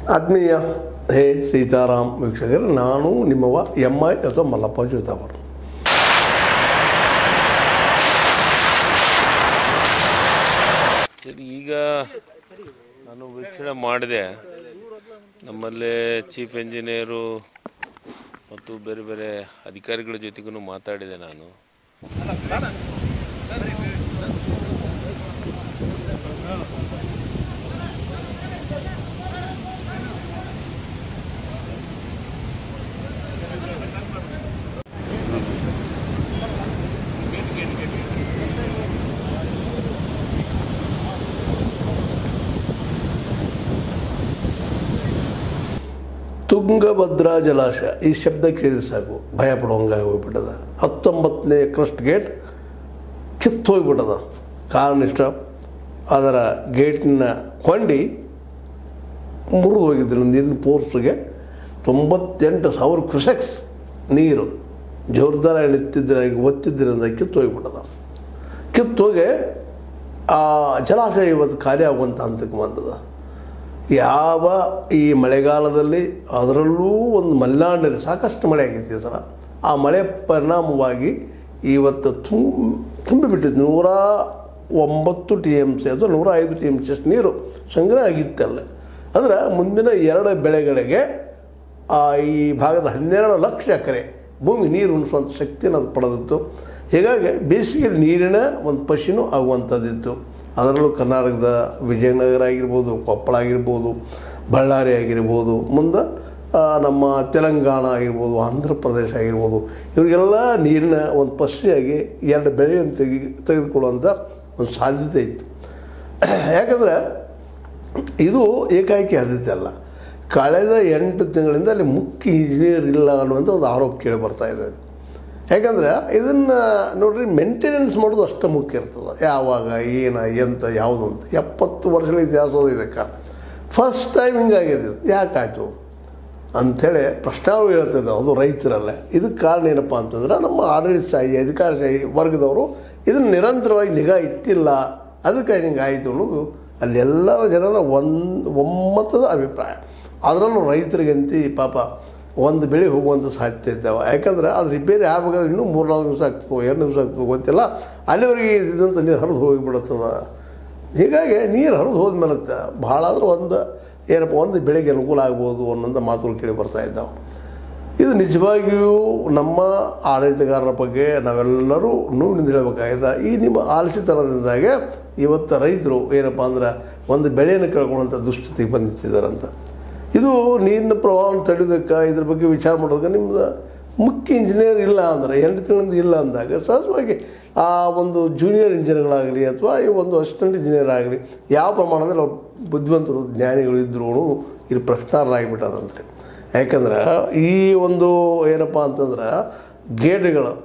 ಆತ್ಮೀಯ ಹೇ ಸೀತಾರಾಮ್ ವೀಕ್ಷಕರು ನಾನು ನಿಮ್ಮವ ಎಮ್ ಐ ಅಥವಾ ಮಲ್ಲಪ್ಪ ಜೋತಾವರ್ ಸರಿ ಈಗ ನಾನು ವೀಕ್ಷಣೆ ಮಾಡಿದೆ ನಮ್ಮಲ್ಲೇ ಚೀಫ್ ಎಂಜಿನಿಯರು ಮತ್ತು ಬೇರೆ ಬೇರೆ ಅಧಿಕಾರಿಗಳ ಜೊತೆಗೂ ಮಾತಾಡಿದೆ ನಾನು ತುಂಗಭದ್ರಾ ಜಲಾಶಯ ಈ ಶಬ್ದ ಕೇಳಿದ್ರೆ ಸಾಕು ಭಯ ಪಡುವಂಗಾಗಿ ಹೋಗ್ಬಿಟ್ಟದ ಹತ್ತೊಂಬತ್ತನೇ ಕ್ರಸ್ಟ್ ಗೇಟ್ ಕಿತ್ತು ಹೋಗ್ಬಿಟ್ಟದ ಕಾರಣ ಇಷ್ಟ ಅದರ ಗೇಟಿನ ಕೊಂಡಿ ಮುರಿದು ಹೋಗಿದ್ದರು ನೀರಿನ ಫೋರ್ಸ್ಗೆ ತೊಂಬತ್ತೆಂಟು ಸಾವಿರ ಕ್ಯುಸೆಕ್ಸ್ ನೀರು ಜೋರ್ದಾರ ಎತ್ತಿದ್ರೆ ಒತ್ತಿದ್ದರಿಂದ ಕಿತ್ತು ಹೋಗ್ಬಿಟ್ಟದ ಕಿತ್ತೋಗಿ ಆ ಜಲಾಶಯ ಇವತ್ತು ಖಾಲಿ ಆಗುವಂಥ ಹಂತಕ್ಕೆ ಬಂದದ ಯಾವ ಈ ಮಳೆಗಾಲದಲ್ಲಿ ಅದರಲ್ಲೂ ಒಂದು ಮಲೆನಾಡಿನಲ್ಲಿ ಸಾಕಷ್ಟು ಮಳೆ ಆಗೈತಿ ಈ ಸಲ ಆ ಮಳೆ ಪರಿಣಾಮವಾಗಿ ಇವತ್ತು ತುಂಬ ತುಂಬಿಬಿಟ್ಟಿದ್ದು ನೂರ ಒಂಬತ್ತು ಟಿ ಎಮ್ ಸಿ ಅಥವಾ ನೂರ ಐದು ಟಿ ಎಮ್ ಸಿ ಅಷ್ಟು ನೀರು ಸಂಗ್ರಹ ಆಗಿತ್ತಲ್ಲ ಅಂದ್ರೆ ಮುಂದಿನ ಎರಡು ಬೆಳೆಗಳಿಗೆ ಆ ಈ ಭಾಗದ ಹನ್ನೆರಡು ಲಕ್ಷ ಎಕರೆ ಭೂಮಿ ನೀರು ಉಣಿಸುವಂಥ ಶಕ್ತಿಯನ್ನು ಅದು ಪಡೆದಿತ್ತು ಹೀಗಾಗಿ ಬೇಸಿಗೆಯಲ್ಲಿ ನೀರಿನ ಒಂದು ಪಶಿನೂ ಆಗುವಂಥದ್ದಿತ್ತು ಅದರಲ್ಲೂ ಕರ್ನಾಟಕದ ವಿಜಯನಗರ ಆಗಿರ್ಬೋದು ಕೊಪ್ಪಳ ಆಗಿರ್ಬೋದು ಬಳ್ಳಾರಿ ಆಗಿರ್ಬೋದು ಮುಂದೆ ಆ, ನಮ್ಮ ತೆಲಂಗಾಣ ಆಗಿರ್ಬೋದು ಆಂಧ್ರ ಪ್ರದೇಶ ಆಗಿರ್ಬೋದು ಇವರಿಗೆಲ್ಲ ನೀರಿನ ಒಂದು ಪಸಿಯಾಗಿ ಎರಡು ಬೆಳೆಯನ್ನು ತೆಗಿ ತೆಗೆದುಕೊಳ್ಳುವಂಥ ಒಂದು ಸಾಧ್ಯತೆ ಇತ್ತು ಯಾಕಂದರೆ ಇದು ಏಕಾಏಕಿ ಆದ್ಯತೆ ಅಲ್ಲ ಕಳೆದ ಎಂಟು ತಿಂಗಳಿಂದ ಅಲ್ಲಿ ಮುಖ್ಯ ಇಂಜಿನಿಯರ್ ಇಲ್ಲ ಅನ್ನುವಂಥ ಒಂದು ಆರೋಪ ಕೇಳಿ ಬರ್ತಾ ಇದೆ ಯಾಕಂದ್ರೆ ಇದನ್ನು ನೋಡ್ರಿ ಮೇಂಟೆನೆನ್ಸ್ ಮಾಡೋದು ಅಷ್ಟು ಮುಖ್ಯ ಇರ್ತದೆ ಯಾವಾಗ ಏನು ಎಂತ ಯಾವುದು ಅಂತ ಎಪ್ಪತ್ತು ವರ್ಷಗಳ ಇತಿಹಾಸದ ಇದಕ್ಕೆ ಫಸ್ಟ್ ಟೈಮ್ ಹಿಂಗಾಗಿದೆ ಇದು. ಯಾಕಾಯ್ತು ಅಂಥೇಳಿ ಪ್ರಶ್ನಾವಳಿ ಹೇಳ್ತಿದ್ದೆ ಅದು ರೈತರಲ್ಲೇ ಇದಕ್ಕೆ ಕಾರಣ ಏನಪ್ಪ ಅಂತಂದ್ರೆ ನಮ್ಮ ಆಡಳಿತಶಾಹಿ ಅಧಿಕಾರಶಾಹಿ ವರ್ಗದವರು ಇದನ್ನು ನಿರಂತರವಾಗಿ ನಿಗಾ ಇಟ್ಟಿಲ್ಲ ಅದಕ್ಕೆ ಹಿಂಗೆ ಆಯಿತು ಅನ್ನೋದು ಅಲ್ಲಿ ಎಲ್ಲರ ಜನರ ಒಂದು ಒಮ್ಮತದ ಅಭಿಪ್ರಾಯ ಅದರಲ್ಲೂ ರೈತರಿಗಂತಿ ಪಾಪ ಒಂದು ಬೆಳೆ ಹೋಗುವಂಥ ಸಾಧ್ಯತೆ ಇದ್ದಾವೆ ಯಾಕಂದ್ರೆ ಅದು ರಿಪೇರಿ ಆಗಬೇಕಾದ್ರೆ ಇನ್ನೂ ಮೂರು ನಾಲ್ಕು ದಿವಸ ಆಗ್ತದೋ ಎರಡು ದಿವಸ ಆಗ್ತದೋ ಗೊತ್ತಿಲ್ಲ ಅಲ್ಲಿವರೆಗೆ ಇದ್ದಂಥ ನೀರು ಹರಿದು ಹೋಗಿಬಿಡುತ್ತದ ಹೀಗಾಗಿ ನೀರು ಹರಿದು ಹೋದ್ಮೇಲೆ ಭಾಳ ಆದರೂ ಒಂದು ಏನಪ್ಪ ಒಂದು ಬೆಳೆಗೆ ಅನುಕೂಲ ಆಗ್ಬೋದು ಅನ್ನೋಂಥ ಮಾತುಗಳು ಕೇಳಿ ಬರ್ತಾ ಇದ್ದಾವೆ ಇದು ನಿಜವಾಗಿಯೂ ನಮ್ಮ ಆಡಳಿತಗಾರರ ಬಗ್ಗೆ ನಾವೆಲ್ಲರೂ ನೋವಿನಿಂದ ಹೇಳಬೇಕಾಗಿದೆ ಈ ನಿಮ್ಮ ಆಲಸಿತನದಿಂದಾಗೆ ಇವತ್ತು ರೈತರು ಏನಪ್ಪ ಅಂದ್ರೆ ಒಂದು ಬೆಳೆಯನ್ನು ಕಳ್ಕೊಳ್ಳುವಂಥ ದುಸ್ಥಿತಿಗೆ ಬಂದಿತ್ತಿದ್ದಾರಂತ ಇದು ನೀರಿನ ಪ್ರವಾಹವನ್ನು ತಡೆಯೋದಕ್ಕೆ ಇದ್ರ ಬಗ್ಗೆ ವಿಚಾರ ಮಾಡೋದಕ್ಕೆ ನಿಮ್ಮದು ಮುಖ್ಯ ಇಂಜಿನಿಯರ್ ಇಲ್ಲ ಅಂದರೆ ಎಂಟು ತಿಂಗಳಿಂದ ಇಲ್ಲ ಅಂದಾಗ ಸಹಜವಾಗಿ ಆ ಒಂದು ಜೂನಿಯರ್ ಇಂಜಿನಿಯರ್ಗಳಾಗಲಿ ಅಥವಾ ಈ ಒಂದು ಅಸಿಸ್ಟೆಂಟ್ ಇಂಜಿನಿಯರ್ ಆಗಲಿ ಯಾವ ಪ್ರಮಾಣದಲ್ಲಿ ಅವ್ರು ಬುದ್ಧಿವಂತರು ಜ್ಞಾನಿಗಳು ಇದ್ದರು ಅನ್ನೋದು ಇಲ್ಲಿ ಪ್ರಶ್ನಾರ್ಹರಾಗಿಬಿಟ್ಟದಂತ್ರಿ ಯಾಕಂದ್ರೆ ಈ ಒಂದು ಏನಪ್ಪ ಅಂತಂದ್ರೆ ಗೇಟ್ಗಳು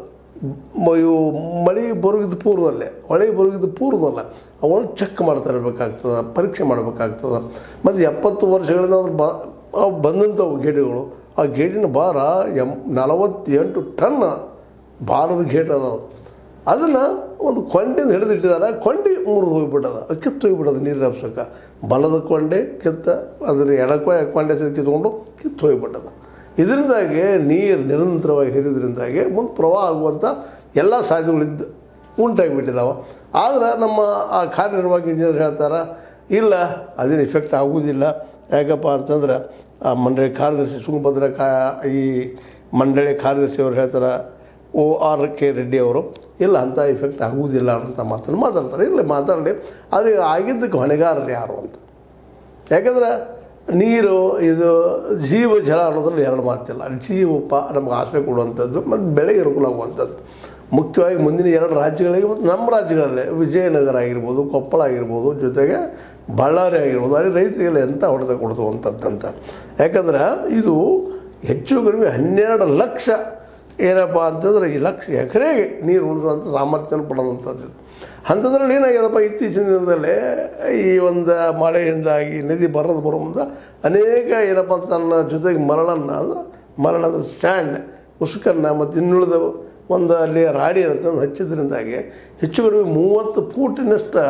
ಮ- ಇವು ಮಳೆ ಬರುಗಿದ ಪೂರ್ವದಲ್ಲೇ ಮಳೆ ಬರುಗಿದ ಪೂರ್ವದಲ್ಲ ಅವನು ಚೆಕ್ ಮಾಡ್ತಾ ಇರಬೇಕಾಗ್ತದೆ ಪರೀಕ್ಷೆ ಮಾಡಬೇಕಾಗ್ತದೆ ಮತ್ತು ಎಪ್ಪತ್ತು ವರ್ಷಗಳಿಂದ ಅದ್ರ ಬ ಅವು ಬಂದಂಥವು ಗೇಟ್ಗಳು ಆ ಗೇಟಿನ ಭಾರ ಎಂ ನಲವತ್ತೆಂಟು ಟನ್ ಭಾರದ ಗೇಟ್ ಅದಾವೆ ಅದನ್ನು ಒಂದು ಕೊಂಡಿಂದ ಹಿಡಿದಿಟ್ಟಿದ್ದಾರೆ ಕೊಂಡಿ ಮುರಿದು ಹೋಗ್ಬಿಟ್ಟದ ಅದು ಕಿತ್ತು ಹೋಗ್ಬಿಟ್ಟದ ನೀರಿನ ಅವಶ್ಯಕ ಬಲದ ಕೊಂಡೆ ಕಿತ್ತ ಅದರ ಎಡಕೊ ಕೊಂಡೆ ಸಹಿತ ಕಿತ್ಕೊಂಡು ಕಿತ್ತು ಹೋಗ್ಬಿಟ್ಟದ ಇದರಿಂದಾಗಿ ನೀರು ನಿರಂತರವಾಗಿ ಹರಿಯೋದ್ರಿಂದಾಗಿ ಮುಂದೆ ಪ್ರವಾಹ ಆಗುವಂಥ ಎಲ್ಲ ಸಾಧ್ಯತೆಗಳಿದ್ದು ಉಂಟಾಗಿಬಿಟ್ಟಿದ್ದಾವೆ ಆದ್ರೆ ನಮ್ಮ ಆ ಕಾರ್ಯನಿರ್ವಾಹಕ ಇಂಜಿನಿಯರ್ ಹೇಳ್ತಾರೆ ಇಲ್ಲ ಅದೇನು ಇಫೆಕ್ಟ್ ಆಗುವುದಿಲ್ಲ ಯಾಕಪ್ಪ ಅಂತಂದ್ರೆ ಆ ಮಂಡಳಿ ಕಾರ್ಯದರ್ಶಿ ತುಂಗಭದ್ರ ಕಾ ಈ ಮಂಡಳಿ ಕಾರ್ಯದರ್ಶಿ ಅವರು ಹೇಳ್ತಾರೆ ಓ ಆರ್ ಕೆ ರೆಡ್ಡಿ ಅವರು ಇಲ್ಲ ಅಂಥ ಇಫೆಕ್ಟ್ ಆಗುವುದಿಲ್ಲ ಅಂತ ಮಾತನ್ನು ಮಾತಾಡ್ತಾರೆ ಇಲ್ಲ ಮಾತಾಡಲಿ ಆದರೆ ಆಗಿದ್ದಕ್ಕೆ ಹೊಣೆಗಾರರು ಯಾರು ಅಂತ ಯಾಕಂದ್ರೆ ನೀರು ಇದು ಜೀವ ಜಲ ಅನ್ನೋದ್ರಲ್ಲಿ ಎರಡು ಮಾತಿಲ್ಲ ಜೀವಪ್ಪ ನಮ್ಗೆ ಆಸರೆ ಕೊಡುವಂಥದ್ದು ಮತ್ತು ಬೆಳೆಗೆ ಅನುಕೂಲ ಆಗುವಂಥದ್ದು ಮುಖ್ಯವಾಗಿ ಮುಂದಿನ ಎರಡು ರಾಜ್ಯಗಳಿಗೆ ಮತ್ತು ನಮ್ಮ ರಾಜ್ಯಗಳಲ್ಲೇ ವಿಜಯನಗರ ಆಗಿರ್ಬೋದು ಕೊಪ್ಪಳ ಆಗಿರ್ಬೋದು ಜೊತೆಗೆ ಬಳ್ಳಾರಿ ಆಗಿರ್ಬೋದು ಅಲ್ಲಿ ರೈತರಿಗೆಲ್ಲ ಎಂಥ ಹೊಡೆತ ಕೊಡುವಂಥದ್ದಂತ ಯಾಕಂದ್ರೆ ಇದು ಹೆಚ್ಚು ಕಡಿಮೆ ಹನ್ನೆರಡು ಲಕ್ಷ ಏನಪ್ಪ ಅಂತಂದ್ರೆ ಈ ಲಕ್ಷ ಎಕರೆಗೆ ನೀರು ಉಣಿಸುವಂಥ ಸಾಮರ್ಥ್ಯನ ಪಡೆದಂಥದ್ದು ಇದು. ಅಂಥದ್ರಲ್ಲಿ ಏನಾಗ್ಯದಪ್ಪ ಇತ್ತೀಚಿನ ದಿನದಲ್ಲೇ ಈ ಒಂದು ಮಳೆಯಿಂದಾಗಿ ನದಿ ಬರೋದು ಬರೋ ಮುಂದೆ ಅನೇಕ ಏನಪ್ಪ ಅಂತ ತನ್ನ ಜೊತೆಗೆ ಮರಳನ್ನು ಅಂದ್ರೆ ಮರಳದ ಸ್ಟ್ಯಾಂಡ್ ಉಸುಕನ್ನು ಮತ್ತು ಇನ್ನುಳಿದ ಒಂದು ಅಲ್ಲಿ ರಾಡಿ ಅಂತಂದು ಹಚ್ಚಿದ್ರಿಂದಾಗಿ ಹೆಚ್ಚು ಕಡಿಮೆ ಮೂವತ್ತು ಫೂಟಿನಷ್ಟು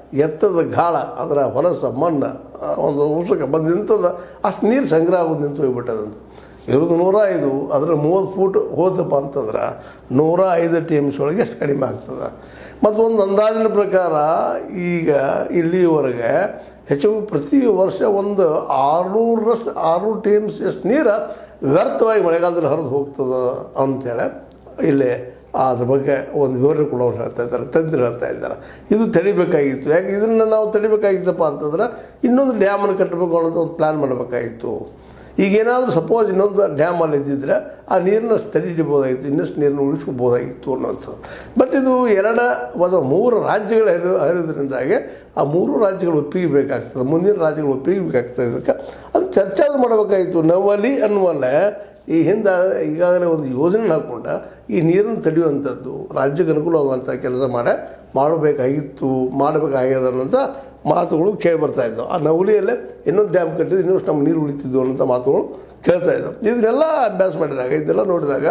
ಎತ್ತರದ ಗಾಳ ಅದರ ಹೊಲಸ ಮಣ್ಣು ಆ, ಒಂದು ಉಸುಕ ಬಂದು ನಿಂತದ ಅಷ್ಟು ನೀರು ಸಂಗ್ರಹ ಆಗೋದು ನಿಂತು ಹೋಗ್ಬಿಟ್ಟದಂತ ಇರೋದು ನೂರ ಐದು ಅದರ ಮೂವತ್ತು ಫೂಟ್ ಹೋದಪ್ಪ ಅಂತಂದ್ರೆ ನೂರ ಐದು ಟಿ ಎಮ್ ಸಿ ಒಳಗೆ ಎಷ್ಟು ಕಡಿಮೆ ಆಗ್ತದೆ ಮತ್ತು ಒಂದು ಅಂದಾಜಿನ ಪ್ರಕಾರ ಈಗ ಇಲ್ಲಿವರೆಗೆ ಹೆಚ್ಚು ಪ್ರತಿ ವರ್ಷ ಒಂದು ಆರುನೂರರಷ್ಟು ಆರುನೂರು ಟಿ ಎಮ್ ಸಿ ಅಷ್ಟು ನೀರು ವ್ಯರ್ಥವಾಗಿ ಮಳೆಗಾಲದಲ್ಲಿ ಹರಿದು ಹೋಗ್ತದೆ ಅಂಥೇಳಿ ಇಲ್ಲಿ ಅದ್ರ ಬಗ್ಗೆ ಒಂದು ವಿವರಣೆ ಕೊಡೋರು ಹೇಳ್ತಾ ಇದ್ದಾರೆ ತಜ್ಞರು ಹೇಳ್ತಾ ಇದ್ದಾರೆ ಇದು ತಡಿಬೇಕಾಗಿತ್ತು ಯಾಕೆ ಇದನ್ನು ನಾವು ತಡಿಬೇಕಾಗಿತ್ತಪ್ಪ ಅಂತಂದ್ರೆ ಇನ್ನೊಂದು ಡ್ಯಾಮನ್ನು ಕಟ್ಟಬೇಕು ಅನ್ನೋದು ಒಂದು ಪ್ಲ್ಯಾನ್ ಮಾಡಬೇಕಾಗಿತ್ತು ಈಗೇನಾದರೂ ಸಪೋಸ್ ಇನ್ನೊಂದು ಡ್ಯಾಮಲ್ಲಿ ಇದ್ದಿದ್ರೆ ಆ ನೀರನ್ನ ತಡಿ ಹಿಡಿಬೋದಾಗಿತ್ತು ಇನ್ನಷ್ಟು ನೀರನ್ನು ಉಳಿಸ್ಕೋಬೋದಾಗಿತ್ತು ಅನ್ನೋಂಥದ್ದು ಬಟ್ ಇದು ಎರಡ ಮತ್ತು ಮೂರು ರಾಜ್ಯಗಳು ಹರಿದು ಹರಿಯೋದ್ರಿಂದಾಗಿ ಆ ಮೂರು ರಾಜ್ಯಗಳು ಒಪ್ಪಿಗೆ ಬೇಕಾಗ್ತದೆ ಮುಂದಿನ ರಾಜ್ಯಗಳು ಒಪ್ಪಿಗೆ ಬೇಕಾಗ್ತದೆ ಇದಕ್ಕೆ ಅದು ಚರ್ಚೆ ಆದ್ರೂ ಮಾಡಬೇಕಾಗಿತ್ತು ನವಲಿ ಅನ್ನುವಲ್ಲೇ ಈ ಹಿಂದೆ ಈಗಾಗಲೇ ಒಂದು ಯೋಜನೆ ಹಾಕ್ಕೊಂಡ ಈ ನೀರನ್ನು ತಡೆಯುವಂಥದ್ದು ರಾಜ್ಯಕ್ಕೆ ಅನುಕೂಲವಾಗುವಂಥ ಕೆಲಸ ಮಾಡೇ ಮಾಡಬೇಕಾಗಿತ್ತು ಮಾಡಬೇಕಾಗ್ಯದ ಅನ್ನೋಂಥ ಮಾತುಗಳು ಕೇಳಿ ಬರ್ತಾ ಇದ್ದವು ಆ ನವಲಿಯಲ್ಲೇ ಇನ್ನೊಂದು ಡ್ಯಾಮ್ ಕಟ್ಟಿದ್ದು ಇನ್ನಷ್ಟು ನಮ್ಮ ನೀರು ಉಳಿತಿದ್ವು ಅನ್ನೋಂಥ ಮಾತುಗಳು ಕೇಳ್ತಾ ಇದ್ದವು ಇದನ್ನೆಲ್ಲ ಅಭ್ಯಾಸ ಮಾಡಿದಾಗ ಇದನ್ನೆಲ್ಲ ನೋಡಿದಾಗ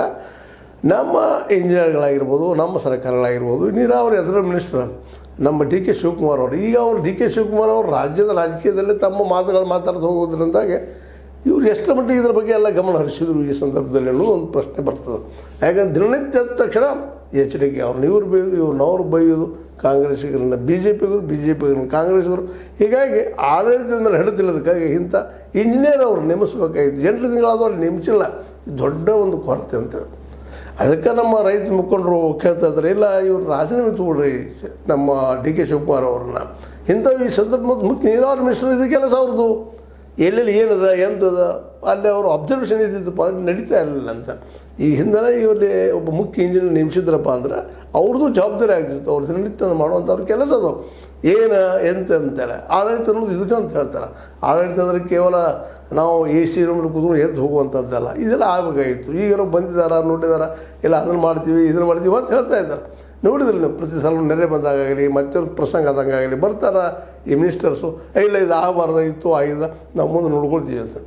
ನಮ್ಮ ಇಂಜಿನಿಯರ್ಗಳಾಗಿರ್ಬೋದು ನಮ್ಮ ಸರ್ಕಾರಗಳಾಗಿರ್ಬೋದು ನೀರಾವರಿ ಹೆಸರು ಮಿನಿಸ್ಟರ್ ನಮ್ಮ ಡಿ ಕೆ ಶಿವಕುಮಾರ್ ಅವರು ಈಗ ಅವರು ಡಿ ಕೆ ಶಿವಕುಮಾರ್ ಅವರು ರಾಜ್ಯದ ರಾಜಕೀಯದಲ್ಲಿ ತಮ್ಮ ಮಾತುಗಳು ಮಾತಾಡ್ತಾ ಹೋಗೋದ್ರಿಂದಾಗೆ ಇವ್ರು ಎಷ್ಟರ ಮಟ್ಟಿಗೆ ಇದ್ರ ಬಗ್ಗೆ ಎಲ್ಲ ಗಮನ ಹರಿಸಿದ್ರು ಈ ಸಂದರ್ಭದಲ್ಲಿ ಅನ್ನೋ ಒಂದು ಪ್ರಶ್ನೆ ಬರ್ತದೆ ಯಾಕಂದ್ರೆ ದಿನನಿತ್ಯ ಎದ್ದ ತಕ್ಷಣ ಎಚ್ಚರಿಕೆ ಅವ್ರನ್ನ ಇವ್ರು ಬೈಯೋದು ಇವ್ರನ್ನವ್ರು ಬೈಯೋದು ಕಾಂಗ್ರೆಸ್ಸಿಗರನ್ನ ಬಿ ಜೆ ಪಿಗರು ಬಿ ಜೆ ಪಿಗರನ್ನ ಕಾಂಗ್ರೆಸ್ಸಿಗರು ಹೀಗಾಗಿ ಆಡಳಿತದ ಮೇಲೆ ಹಿಡಿದಿಲ್ಲದಕ್ಕಾಗಿ ಇಂಥ ಇಂಜಿನಿಯರ್ ಅವ್ರು ನೇಮಿಸಬೇಕಾಗಿತ್ತು ಎಂಟು ತಿಂಗಳಾದವ್ರು ನೇಮಿಸಿಲ್ಲ ಇದು ದೊಡ್ಡ ಒಂದು ಕೊರತೆ ಅಂತ ಅದಕ್ಕೆ ನಮ್ಮ ರೈತ ಮುಖಂಡರು ಕೇಳ್ತಾ ಇದ್ದಾರೆ ಇಲ್ಲ ಇವ್ರು ರಾಜೀನಾಮೆ ತಗೊಳ್ರಿ ನಮ್ಮ ಡಿ ಕೆ ಶಿವಕುಮಾರ್ ಅವ್ರನ್ನ ಇಂಥ ಈ ಸಂದರ್ಭ ಮುಖ್ಯ ನೀರಾವರಿ ಮಿನಿಸ್ಟರ್ ಇದು ಕೆಲಸ ಅವ್ರದ್ದು ಎಲ್ಲೆಲ್ಲಿ ಏನದ ಎಂತದ ಅಲ್ಲಿ ಅವರು ಅಬ್ಸರ್ವೇಷನ್ ಇದ್ದಿದ್ದಪ್ಪ ಅಂದ್ರೆ ನಡೀತಾ ಇರಲಿಲ್ಲ ಅಂತ ಈ ಹಿಂದೆ ಇವರಲ್ಲಿ ಒಬ್ಬ ಮುಖ್ಯ ಇಂಜಿನಿಯರ್ ನೇಮಿಸಿದ್ರಪ್ಪ ಅಂದ್ರೆ ಅವ್ರದ್ದು ಜವಾಬ್ದಾರಿ ಆಗ್ತಿತ್ತು ಅವ್ರು ದಿನನಿತ್ಯ ಮಾಡುವಂಥವ್ರ ಕೆಲಸ ಅದು ಏನು ಎಂತ ಅಂತೇಳಿ ಆಡಳಿತ ಅನ್ನೋದು ಇದಕ್ಕೆ ಅಂತ ಹೇಳ್ತಾರೆ ಆಡಳಿತ ಅಂದರೆ ಕೇವಲ ನಾವು ಎ ಸಿ ರೂಮ್ ಕೂತ್ಕೊಂಡು ಎದ್ದು ಹೋಗುವಂಥದ್ದಲ್ಲ ಇದೆಲ್ಲ ಆಗಬೇಕಾಗಿತ್ತು ಈಗೇನೋ ಬಂದಿದ್ದಾರ ನೋಡಿದಾರ ಇಲ್ಲ ಅದನ್ನು ಮಾಡ್ತೀವಿ ಇದನ್ನು ಮಾಡ್ತೀವಿ ಅಂತ ಹೇಳ್ತಾ ಇದ್ದಾರೆ ನೋಡಿದ್ರಲ್ಲ ನೀವು ಪ್ರತಿ ಸಲ ನೆರೆ ಬಂದಾಗಲಿ ಮತ್ತೊಂದು ಪ್ರಸಂಗ ಆದಂಗಾಗಲಿ ಬರ್ತಾರ ಈ ಮಿನಿಸ್ಟರ್ಸು ಇಲ್ಲ ಇದು ಆಗಬಾರ್ದಾಗಿತ್ತು ಆಗಿದೆ ನಾವು ಮುಂದೆ ನೋಡ್ಕೊಳ್ತೀವಿ ಅಂತ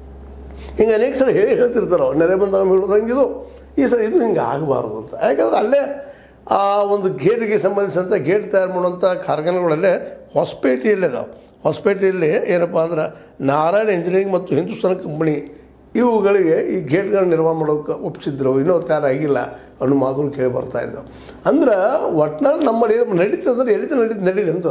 ಹಿಂಗೆ ಅನೇಕ ಸಲ ಹೇಳಿ ಹೇಳ್ತಿರ್ತಾರೆ ಅವ್ರು ನೆರೆ ಬಂದಾಗ ಹೇಳೋದಂಗಿದು ಈ ಸಲ ಇದು ಹಿಂಗೆ ಆಗಬಾರ್ದು ಅಂತ ಯಾಕಂದ್ರೆ ಅಲ್ಲೇ ಆ ಒಂದು ಗೇಟ್ಗೆ ಸಂಬಂಧಿಸಿದಂಥ ಗೇಟ್ ತಯಾರು ಮಾಡುವಂಥ ಕಾರ್ಖಾನೆಗಳಲ್ಲೇ ಹೊಸಪೇಟೆಯಲ್ಲೇ ಇದಾವೆ ಹೊಸಪೇಟೆಯಲ್ಲಿ ಏನಪ್ಪ ಅಂದ್ರೆ ನಾರಾಯಣ ಇಂಜಿನಿಯರಿಂಗ್ ಮತ್ತು ಹಿಂದೂಸ್ತಾನ್ ಕಂಪನಿ ಇವುಗಳಿಗೆ ಈ ಗೇಟ್ಗಳನ್ನ ನಿರ್ಮಾಣ ಮಾಡೋಕೆ ಒಪ್ಪಿಸಿದ್ರು ಇನ್ನೂ ತಯಾರಾಗಿಲ್ಲ ಅನ್ನೋ ಮಾತುಗಳು ಕೇಳಿ ಬರ್ತಾ ಇದ್ದಾವೆ ಅಂದ್ರೆ ಒಟ್ನಲ್ಲಿ ನಮ್ಮಲ್ಲಿ ಏನು ನಡೀತದೆ ಅಂದ್ರೆ ಎಲ್ಲಿತ ನಡೀತು ನಡೀಲಿ ಅಂತ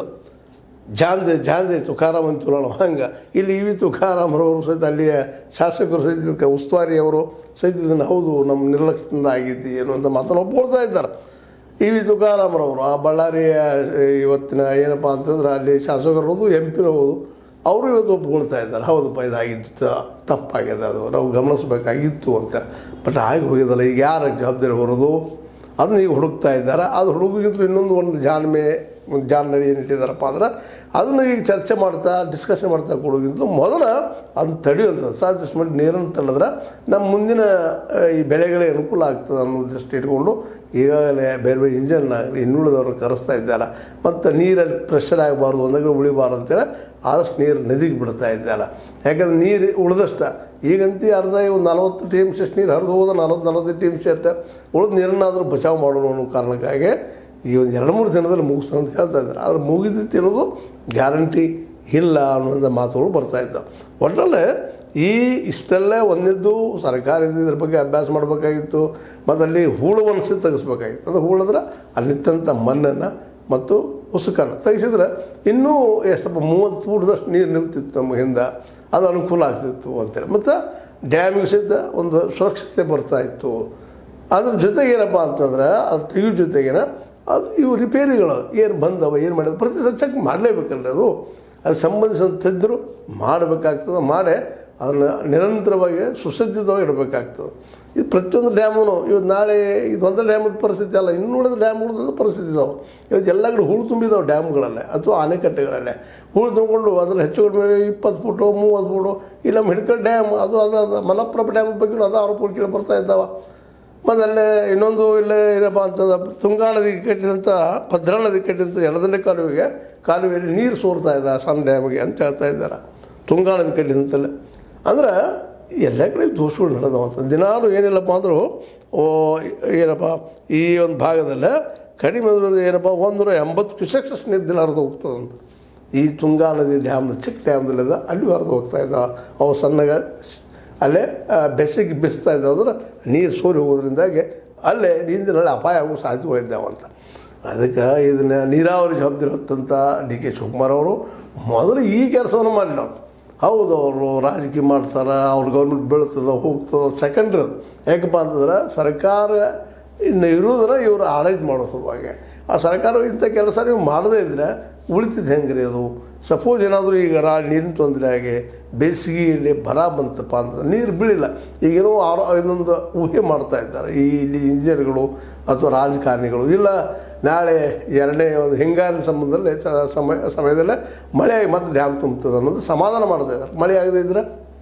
ಜಾಂದೆ ಜಾಂದೆ ತುಕಾರಾಮ್ ಅಂತೀವಲ್ಲ ನಾವು ಹಂಗೆ ಇಲ್ಲಿ ಇ ವಿ ತುಕಾರಾಮರವರು ಸಹಿತ ಅಲ್ಲಿಯ ಶಾಸಕರು ಸಹಿತ ಇದಕ್ಕೆ ಉಸ್ತುವಾರಿ ಅವರು ಸಹಿತ ಇದನ್ನು ಹೌದು ನಮ್ಮ ನಿರ್ಲಕ್ಷ್ಯದಿಂದ ಆಗಿದ್ದು ಏನು ಅಂತ ಮಾತನ್ನು ಒಪ್ಕೊಳ್ತಾ ಇದ್ದಾರೆ ಇ ವಿ ತುಕಾರಾಮರವರು ಆ ಬಳ್ಳಾರಿಯ ಇವತ್ತಿನ ಏನಪ್ಪ ಅಂತಂದ್ರೆ ಅಲ್ಲಿ ಶಾಸಕರು ಹೌದು ಎಂ ಪಿನೂ ಹೌದು ಅವರು ಇವತ್ತು ಒಪ್ಕೊಳ್ತಾ ಇದ್ದಾರೆ ಹೌದಪ್ಪ ಇದಾಗಿದ್ದು ತ- ತಪ್ಪಾಗಿದೆ ಅದು ನಾವು ಗಮನಿಸಬೇಕಾಗಿತ್ತು ಅಂತ ಬಟ್ ಆಗಿ ಹೋಗಿದ್ದಲ್ಲ ಈಗ ಯಾರ ಜವಾಬ್ದಾರಿ ಹೊರೋದು ಅದನ್ನ ಈಗ ಹುಡುಕ್ತಾ ಇದ್ದಾರೆ ಅದು ಹುಡುಗಿದ್ರು ಇನ್ನೊಂದು ಒಂದು ಜಾಣ್ಮೆ ಒಂದು ಜಾಣ್ಮೆ ಏನು ಇಟ್ಟಿದ್ದಾರಪ್ಪ ಅಂದ್ರೆ ಅದನ್ನು ಈಗ ಚರ್ಚೆ ಮಾಡ್ತಾ ಡಿಸ್ಕಷನ್ ಮಾಡ್ತಾ ಕೊಡೋಗಿಂತ ಮೊದಲ ಅದನ್ನ ತಡೆಯುವಂಥದ್ದು ಸಾಧ್ಯಷ್ಟು ಮಾಡಿ ನೀರನ್ನು ತಳ್ಳಿದ್ರೆ ನಮ್ಮ ಮುಂದಿನ ಆ, ಈ ಬೆಳೆಗಳಿಗೆ ಅನುಕೂಲ ಆಗ್ತದೆ ಅನ್ನೋ ದೃಷ್ಟಿ ಇಟ್ಕೊಂಡು ಈಗಾಗಲೇ ಬೇರೆ ಬೇರೆ ಇಂಜನ್ ಆಗಲಿ ಇನ್ನುಳಿದವ್ರನ್ನ ಕರೆಸ್ತಾ ಇದ್ದಾರೆ ಮತ್ತು ನೀರಲ್ಲಿ ಪ್ರೆಷರ್ ಆಗಬಾರ್ದು ಒಂದಾಗ ಉಳಿಬಾರ್ದು ಅಂತೇಳಿ ಆದಷ್ಟು ನೀರು ನದಿಗೆ ಬಿಡ್ತಾ ಇದ್ದಾರೆ ಯಾಕಂದ್ರೆ ನೀರು ಉಳಿದಷ್ಟ ಈಗಂತೂ ಅರ್ಧ ಒಂದು ನಲವತ್ತು ಟಿ ಎಮ್ ಅಷ್ಟು ನೀರು ಹರಿದು ಹೋದ ನಲವತ್ತು ನಲವತ್ತೈದು ಟಿ ಎಮ್ ಅಷ್ಟು ಉಳಿದ ನೀರನ್ನಾದರೂ ಬಚಾವ್ ಮಾಡೋಣ ಅನ್ನೋ ಕಾರಣಕ್ಕಾಗಿ ಈ ಒಂದು ಎರಡು ಮೂರು ದಿನದಲ್ಲಿ ಮುಗಿಸು ಅಂತ ಹೇಳ್ತಾ ಇದ್ದಾರೆ ಆದರೆ ಮುಗಿದೈತಿ ಅನ್ನೋದು ಗ್ಯಾರಂಟಿ ಇಲ್ಲ ಅನ್ನೋಂಥ ಮಾತುಗಳು ಬರ್ತಾ ಇದ್ದಾವೆ ಒಟ್ಟಲ್ಲಿ ಈ ಇಷ್ಟೆಲ್ಲ ಒಂದಿದ್ದು ಸರ್ಕಾರ ಇದ್ರ ಬಗ್ಗೆ ಅಭ್ಯಾಸ ಮಾಡಬೇಕಾಗಿತ್ತು ಮತ್ತು ಅಲ್ಲಿ ಹೂಳವನ್ನು ಸಹ ತೆಗೆಸ್ಬೇಕಾಗಿತ್ತು ಅಂದ್ರೆ ಹೂಳಂದ್ರೆ ಅಲ್ಲಿತ್ತಂಥ ಮಣ್ಣನ್ನು ಮತ್ತು ಉಸುಕನ್ನು ತೆಗೆಸಿದ್ರೆ ಇನ್ನೂ ಎಷ್ಟಪ್ಪ ಮೂವತ್ತು ಫೂಟ್ದಷ್ಟು ನೀರು ನಿಲ್ತಿತ್ತು ನಮ್ಮ ಹಿಂದೆ ಅದು ಅನುಕೂಲ ಆಗ್ತಿತ್ತು ಅಂತೇಳಿ ಮತ್ತು ಡ್ಯಾಮಿಗೆ ಸಹಿತ ಒಂದು ಸುರಕ್ಷತೆ ಬರ್ತಾ ಇತ್ತು ಅದ್ರ ಜೊತೆಗೆ ಏನಪ್ಪ ಅಂತಂದ್ರೆ ಅದು ತೆಗಿಯೋ ಜೊತೆಗೇನ ಅದು ಇವು ರಿಪೇರಿಗಳು ಏನು ಬಂದವ ಏನು ಮಾಡಿದ್ರು ಪ್ರತಿ ಸಲ ಚೆಕ್ ಮಾಡಲೇಬೇಕಲ್ಲ ಅದು ಅದು ಸಂಬಂಧಿಸಿದ ತಜ್ಞರು ಮಾಡಬೇಕಾಗ್ತದೆ ಮಾಡೇ ಅದನ್ನು ನಿರಂತರವಾಗಿ ಸುಸಜ್ಜಿತವಾಗಿ ಇಡಬೇಕಾಗ್ತದೆ ಇದು ಪ್ರತಿಯೊಂದು ಡ್ಯಾಮೂ ಇವತ್ತು ನಾಳೆ ಇದು ಒಂದು ಡ್ಯಾಮದ ಪರಿಸ್ಥಿತಿ ಅಲ್ಲ ಇನ್ನು ನೋಡಿದ ಡ್ಯಾಮ್ಗಳದ್ದು ಪರಿಸ್ಥಿತಿ ಇದಾವೆ ಇವತ್ತು ಎಲ್ಲ ಕಡೆ ಹೂಳು ತುಂಬಿದಾವೆ ಡ್ಯಾಮ್ಗಳಲ್ಲೇ ಅಥವಾ ಅಣೆಕಟ್ಟೆಗಳಲ್ಲೇ ಹೂಳು ತುಂಬಿಕೊಂಡು ಅದ್ರಲ್ಲಿ ಹೆಚ್ಚು ಕಡಿಮೆ ಇಪ್ಪತ್ತು ಫುಟು ಮೂವತ್ತು ಫುಟು ಇಲ್ಲ ನಮ್ಮ ಹಿಡ್ಕಲ್ ಡ್ಯಾಮ್ ಅದು ಅದು ಅದು ಮಲಪ್ರಭ ಡ್ಯಾಮ್ ಬಗ್ಗೆ ಅದು ಆರೋಪಗಳು ಕೇಳಿ ಬರ್ತಾ ಇದ್ದಾವೆ ಮತ್ತು ಅಲ್ಲೇ ಇನ್ನೊಂದು ಇಲ್ಲೇ ಏನಪ್ಪ ಅಂತಂದ್ರೆ ತುಂಗಾ ನದಿಗೆ ಕಟ್ಟಿದಂಥ ಭದ್ರಾ ನದಿಗೆ ಕಟ್ಟಿದಂಥ ಎಡದಂಡೆ ಕಾಲುವೆಗೆ ಕಾಲುವೆಯಲ್ಲಿ ನೀರು ಸೋರ್ತಾ ಇದೆ ಸಣ್ಣ ಡ್ಯಾಮಿಗೆ ಅಂತ ಹೇಳ್ತಾ ಇದ್ದಾರೆ ತುಂಗಾ ನದಿ ಕಟ್ಟಿದಂತಲ್ಲೇ ಅಂದ್ರೆ ಎಲ್ಲ ಕಡೆ ದೋಷಗಳು ನಡೆದವು ಅಂತ ದಿನಾಲು ಏನಿಲ್ಲಪ್ಪ ಅಂದರೂ ಓ ಏನಪ್ಪ ಈ ಒಂದು ಭಾಗದಲ್ಲೇ ಕಡಿಮೆ ಅಂದ್ರೆ ಏನಪ್ಪ ಒಂದೂರ ಎಂಬತ್ತು ಕ್ಯೂಸೆಕ್ಸ್ ನೀರು ದಿನ ಹರಿದು ಹೋಗ್ತದಂತ ಈ ತುಂಗಾ ನದಿ ಡ್ಯಾಮ್ ಚಿಕ್ಕ ಡ್ಯಾಮ್ದಲ್ಲಿದೆ ಅಲ್ಲಿ ಹರಿದು ಹೋಗ್ತಾ ಇದ್ದಾವೆ ಅವು ಸಣ್ಣಗ ಅಲ್ಲೇ ಆ, ಬೆಸ್ಸಿಗೆ ಬಿಸ್ತಾ ಇದ್ದಾವೆ ಅಂದ್ರೆ ನೀರು ಸೋರಿ ಹೋಗೋದ್ರಿಂದಾಗಿ ಅಲ್ಲೇ ನೀರಿನಲ್ಲಿ ಅಪಾಯ ಆಗೋ ಸಾಧ್ಯತೆಗಳಿದ್ದಾವಂತ ಅದಕ್ಕೆ ಇದನ್ನ ನೀರಾವರಿ ಜವಾಬ್ದಾರಿ ಹೊತ್ತಂತ ಡಿ ಕೆ ಶಿವಕುಮಾರ್ ಅವರು ಮೊದಲು ಈ ಕೆಲಸವನ್ನು ಮಾಡಿಲ್ಲ ಅವ್ರು. ಹೌದು ಅವರು ರಾಜಕೀಯ ಮಾಡ್ತಾರೆ ಅವ್ರ ಗೌರ್ಮೆಂಟ್ ಬೀಳ್ತದೆ ಹೋಗ್ತದೆ ಸೆಕೆಂಡ್ರಿ ಅದು ಯಾಕಪ್ಪ ಅಂತಂದ್ರೆ ಸರ್ಕಾರ ಇನ್ನು ಇರೋದನ್ನ ಇವರು ಆಡಳಿತ ಮಾಡೋ ಸಲುವಾಗಿ ಆ ಸರ್ಕಾರ ಇಂಥ ಕೆಲಸ ನೀವು ಮಾಡದೇ ಇದ್ದರೆ ಉಳಿತಿದ್ದು ಹೆಂಗೆ ರೀ ಅದು ಸಪೋಸ್ ಏನಾದರೂ ಈಗ ರಾ ನೀರಿನ ತೊಂದರೆ ಆಗಿ ಬೇಸಿಗೆಯಲ್ಲಿ ಬರ ಬಂತಪ್ಪ ಅಂತ ನೀರು ಬೀಳಿಲ್ಲ ಈಗೇನೋ ಆರೋ ಇನ್ನೊಂದು ಊಹೆ ಮಾಡ್ತಾ ಇದ್ದಾರೆ ಈ ಇಲ್ಲಿ ಇಂಜಿನಿಯರ್ಗಳು ಅಥವಾ ರಾಜಕಾರಣಿಗಳು ಇಲ್ಲ ನಾಳೆ ಎರಡನೇ ಒಂದು ಹಿಂಗಾರಿನ ಸಂಬಂಧದಲ್ಲಿ ಸ- ಸಮಯ ಸಮಯದಲ್ಲೇ ಮಳೆಯಾಗಿ ಮತ್ತೆ ಡ್ಯಾಮ್ ತುಂಬ್ತದೆ ಅನ್ನೋದು ಸಮಾಧಾನ ಮಾಡ್ತಾ ಇದ್ದಾರೆ ಮಳೆ ಆಗದೇ ಇದ್ರೆ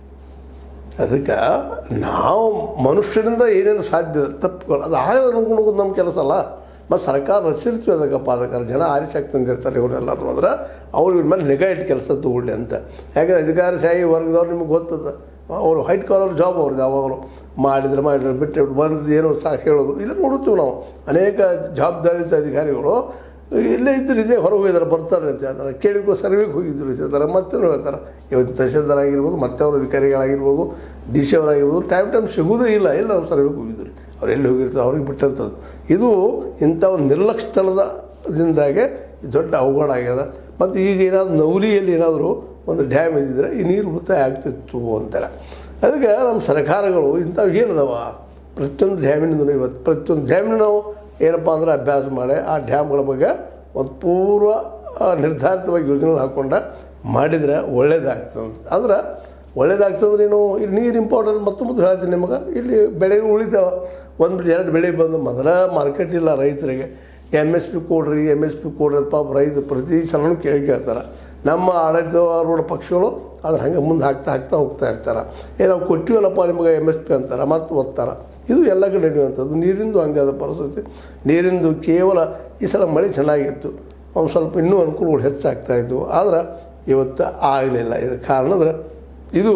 ಅದಕ್ಕೆ ನಾವು ಮನುಷ್ಯರಿಂದ ಏನೇನು ಸಾಧ್ಯ ತಪ್ಪುಗಳು ಅದು ಆಗದ ಅನ್ಕೊಂಡು ಹೋಗೋದು ನಮ್ಮ ಕೆಲಸ ಅಲ್ಲ ಮತ್ತು ಸರ್ಕಾರ ರಚಿರ್ತೀವಿ ಅದಕ್ಕಪ್ಪ ಅದಕ್ಕೆ ಜನ ಆರಿಸಾಕಿ ತಂದಿರ್ತಾರೆ ಇವರೆಲ್ಲರೂ ಅಂದ್ರೆ ಅವ್ರು ಇವ್ರ ಮೇಲೆ ನಿಗಾ ಇಟ್ಟು ಕೆಲಸ ತಗೊಳ್ಳಿ ಅಂತ ಯಾಕಂದ್ರೆ ಅಧಿಕಾರಶಾಹಿ ವರ್ಗದವ್ರು ನಿಮ್ಗೆ ಗೊತ್ತದ ಅವರು ವೈಟ್ ಕಾಲರ್ ಜಾಬ್ ಅವ್ರದ್ದು ಯಾವಾಗಲೂ ಮಾಡಿದ್ರೆ ಮಾಡಿದ್ರೆ ಬಿಟ್ಟು ಬಂದು ಏನೋ ಸಾಕು ಹೇಳೋದು ಇಲ್ಲ ನೋಡುತ್ತೀವಿ ನಾವು ಅನೇಕ ಜವಾಬ್ದಾರಿತ ಅಧಿಕಾರಿಗಳು ಇಲ್ಲೇ ಇದ್ದರು ಇದೇ ಹೊರಗೆ ಹೋಗಿದ್ದಾರೆ ಬರ್ತಾರೆ ಅಂತ ಹೇಳ್ತಾರೆ ಕೇಳಿದ್ರು ಸರ್ವೆಗೆ ಹೋಗಿದ್ರು ಅಂತ ಹೇಳ್ತಾರೆ ಮತ್ತೆ ಹೇಳ್ತಾರೆ ಇವತ್ತು ತಹಶೀಲ್ದಾರ್ ಆಗಿರ್ಬೋದು ಮತ್ತೆ ಅವ್ರ ಅಧಿಕಾರಿಗಳಾಗಿರ್ಬೋದು ಡಿ ಸಿ ಅವರಾಗಿರ್ಬೋದು ಟೈಮ್ ಟೈಮ್ ಸಿಗೋದೇ ಇಲ್ಲ ಎಲ್ಲ ಅವ್ರು ಸರ್ವೆಗೆ ಹೋಗಿದ್ರು ಅವ್ರು ಎಲ್ಲಿ ಹೋಗಿರ್ತಾರೆ ಅವ್ರಿಗೆ ಬಿಟ್ಟಂಥದ್ದು ಇದು ಇಂಥ ಒಂದು ನಿರ್ಲಕ್ಷ್ಯದಿಂದಾಗೆ ದೊಡ್ಡ ಅವಘಡ ಆಗ್ಯದ ಮತ್ತು ಈಗ ಏನಾದರೂ ನವಲಿಯಲ್ಲಿ ಏನಾದರೂ ಒಂದು ಡ್ಯಾಮ್ ಇದ್ದಿದ್ರೆ ಈ ನೀರು ಉಳಿತಾಯ ಆಗ್ತಿತ್ತು ಅಂತಾರೆ ಅದಕ್ಕೆ ನಮ್ಮ ಸರ್ಕಾರಗಳು ಇಂಥವು ಏನದವ ಪ್ರತಿಯೊಂದು ಡ್ಯಾಮಿನಿಂದ ಇವತ್ತು ಪ್ರತಿಯೊಂದು ಡ್ಯಾಮಿನ ನಾವು ಏನಪ್ಪ ಅಂದ್ರೆ ಅಭ್ಯಾಸ ಮಾಡಿ ಆ ಡ್ಯಾಮ್ಗಳ ಬಗ್ಗೆ ಒಂದು ಪೂರ್ವ ಆ, ನಿರ್ಧಾರಿತವಾಗಿ ಯೋಜನೆ ಹಾಕ್ಕೊಂಡ ಮಾಡಿದರೆ ಒಳ್ಳೇದಾಗ್ತದೆ ಅಂದ್ರೆ ಒಳ್ಳೇದಾಗ್ತದ್ರೆ ಏನು ಇಲ್ಲಿ ನೀರು ಇಂಪಾರ್ಟೆಂಟ್ ಮತ್ತೊಂದು ಹೇಳ್ತೀನಿ ನಿಮಗೆ ಇಲ್ಲಿ ಬೆಳೆಗಳು ಉಳಿತಾವೆ ಒಂದು ಎರಡು ಬೆಳೆ ಬಂದು ಮೊದಲ ಮಾರ್ಕೆಟ್ ಇಲ್ಲ ರೈತರಿಗೆ ಎಮ್ ಎಸ್ ಪಿ ಕೊಡ್ರಿ ಎಮ್ ಎಸ್ ಪಿ ಕೊಡ್ರಿ ಅಂತ ಪಾಪ ರೈತ ಪ್ರತಿ ಸಲನೂ ಕೇಳಿ ಕೇಳ್ತಾರೆ ನಮ್ಮ ಆಡಳಿತಾರೂಢ ಪಕ್ಷಗಳು ಅದ್ರ ಹಂಗೆ ಮುಂದೆ ಹಾಕ್ತಾ ಹಾಕ್ತಾ ಹೋಗ್ತಾ ಇರ್ತಾರೆ ಏ ನಾವು ಕೊಟ್ಟಿವಲ್ಲಪ್ಪ ನಿಮಗೆ ಎಮ್ ಎಸ್ ಪಿ ಅಂತಾರೆ ಮತ್ತು ಓದ್ತಾರೆ ಇದು ಎಲ್ಲ ಕಡೆ ನಡೆಯುವಂಥದ್ದು ನೀರಿಂದು ಹಂಗೆ ಅದ ಪರಿಸ್ಥಿತಿ ನೀರಿಂದು ಕೇವಲ ಈ ಸಲ ಮಳೆ ಚೆನ್ನಾಗಿತ್ತು ಒಂದು ಸ್ವಲ್ಪ ಇನ್ನೂ ಅನುಕೂಲಗಳು ಹೆಚ್ಚಾಗ್ತಾ ಇದ್ವು ಆದ್ರೆ ಇವತ್ತು ಆಗಲಿಲ್ಲ ಇದಕ್ಕೆ ಕಾರಣ ಅಂದ್ರೆ ಇದು